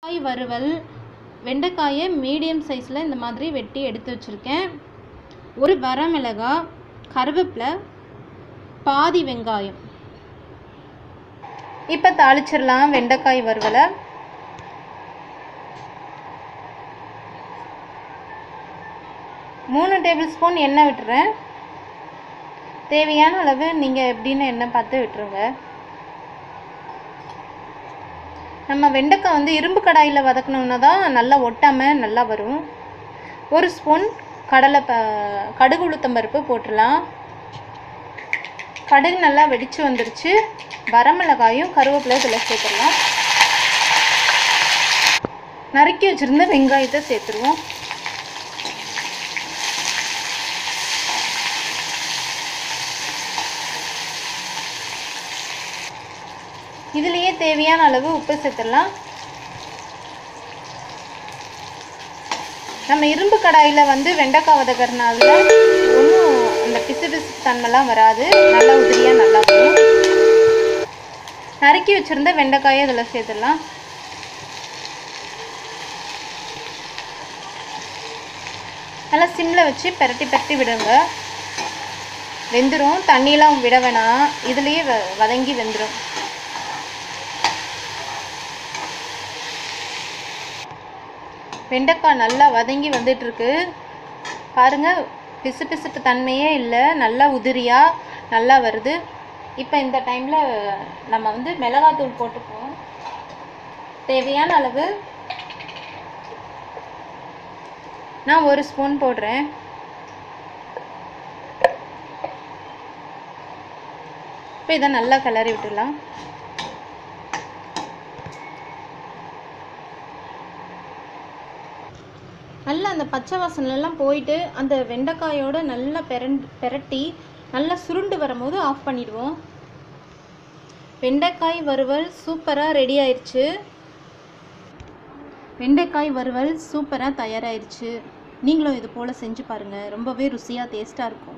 காய் வறுவல் வெண்டைக்காயை மீடியம் சைஸில் இந்த மாதிரி வெட்டி எடுத்து வச்சுருக்கேன் ஒரு வரமிளகாய் கருவேப்பிலை பாதி வெங்காயம் இப்போ தாளிச்சிடலாம் வெண்டைக்காய் வறுவலை மூணு டேபிள் ஸ்பூன் எண்ணெய் விட்டுறேன் தேவையான அளவு நீங்கள் எப்படின்னு எண்ணெய் பார்த்து விட்டுருங்க நம்ம வெண்டைக்காய் வந்து இரும்பு கடாயில் வதக்கணுன்னா தான் நல்லா ஒட்டாமல் நல்லா வரும் ஒரு ஸ்பூன் கடலை ப கடுகு உளுத்தம் பருப்பு போட்டுடலாம் கடுகு நல்லா வெடித்து வந்துருச்சு வரமிளகாயும் கருவேப்பிலை இதில் சேர்த்துடலாம் நறுக்கி வச்சுருந்த வெங்காயத்தை சேர்த்துருவோம் இதுலேயே தேவையான அளவு உப்பு சேர்த்துடலாம் நம்ம இரும்பு கடாயில் வந்து வெண்டைக்காய் வதக்கறனால ஒன்றும் அந்த பிசு பிசு தன்மைலாம் வராது நல்லா உதிரியாக நல்லா வரும் நறுக்கி வச்சுருந்த வெண்டைக்காயை இதில் சேர்த்துடலாம் நல்லா சிம்மில் வச்சு பெரட்டி பெரட்டி விடுங்க வெந்துடும் தண்ணியெலாம் விட வேணாம் இதுலேயே வ வதங்கி வெந்துடும் வெண்டைக்காய் நல்லா வதங்கி வந்துட்டுருக்கு பாருங்கள் பிசு பிசுப்பு தன்மையே இல்லை நல்லா உதிரியாக நல்லா வருது இப்போ இந்த டைமில் நம்ம வந்து மிளகாத்தூள் போட்டுப்போம் தேவையான அளவு நான் ஒரு ஸ்பூன் போடுறேன் இப்போ இதை நல்லா கிளறி விட்டுடலாம் நல்லா அந்த பச்சை வாசனைலாம் போயிட்டு அந்த வெண்டைக்காயோட நல்லா பெரண்ட் பெரட்டி நல்லா சுருண்டு வரும்போது ஆஃப் பண்ணிடுவோம் வெண்டைக்காய் வறுவல் சூப்பராக ரெடி ஆயிடுச்சு வெண்டைக்காய் வறுவல் சூப்பராக தயாராகிருச்சு நீங்களும் இது போல் செஞ்சு பாருங்கள் ரொம்பவே ருசியாக டேஸ்ட்டாக இருக்கும்